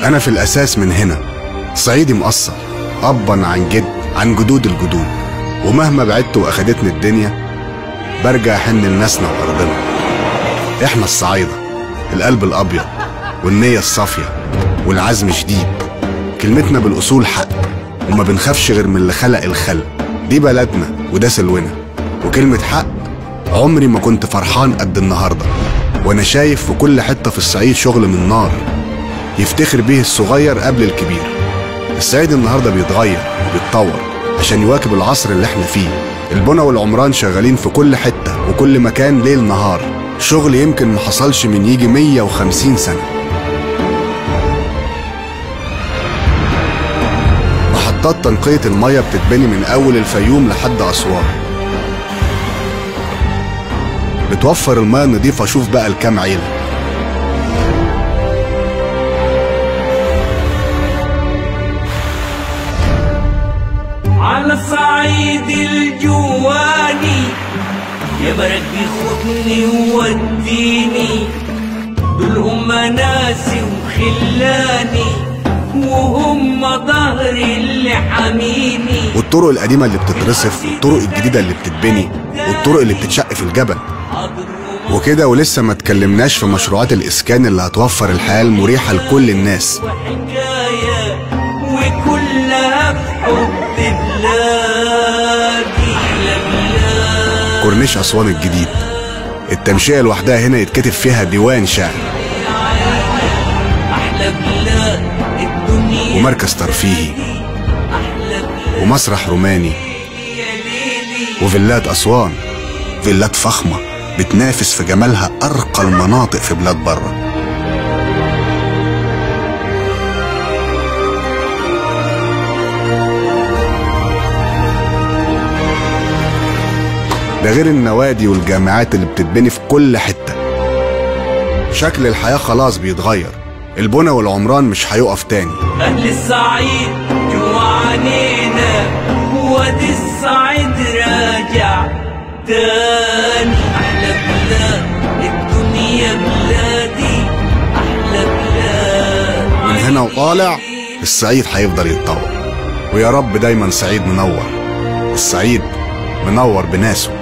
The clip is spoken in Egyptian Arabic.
أنا في الأساس من هنا صعيدي مقصر أبا عن جد عن جدود الجدود ومهما بعدت وأخدتني الدنيا برجع أحن لناسنا وأرضنا إحنا الصعايدة القلب الأبيض والنية الصافية والعزم شديد كلمتنا بالأصول حق وما بنخافش غير من اللي خلق الخلق دي بلدنا وده سلونا وكلمة حق عمري ما كنت فرحان قد النهارده وانا شايف في كل حته في الصعيد شغل من نار يفتخر بيه الصغير قبل الكبير الصعيد النهارده بيتغير وبيتطور عشان يواكب العصر اللي احنا فيه البنا والعمران شغالين في كل حته وكل مكان ليل نهار شغل يمكن ما حصلش من يجي 150 سنه محطات تنقية المية بتتبني من أول الفيوم لحد أسوان بتوفر المياه النظيفة شوف بقى لكام عيلة على صعيد الجواني يا برك بيخدني ووديني دول هم ناسي وخلاني وهم ظهري اللي حميني والطرق القديمة اللي بتترصف والطرق الجديدة اللي بتتبني والطرق اللي بتتشق في الجبل وكده ولسه ما اتكلمناش في مشروعات الإسكان اللي هتوفر الحياة المريحة لكل الناس وحكاية وكلها بحب بلادي أحلى بلاد كورنيش أسوان الجديد التمشية لوحدها هنا يتكتب فيها ديوان شعر أحلى بلاد الدنيا ومركز ترفيهي أحلى بلاد ومسرح روماني يا ليلي وفيلات أسوان فيلات فخمة بتنافس في جمالها أرقى المناطق في بلاد بره ده غير النوادي والجامعات اللي بتتبني في كل حتة شكل الحياة خلاص بيتغير البنا والعمران مش هيقف تاني أهل الصعيد جوعانينا وادي الصعيد راجع تاني أحلى بلاد الدنيا بلادي أحلى بلاد من هنا وطالع الصعيد هيفضل يتطور ويا رب دايما صعيد منور الصعيد منور بناسه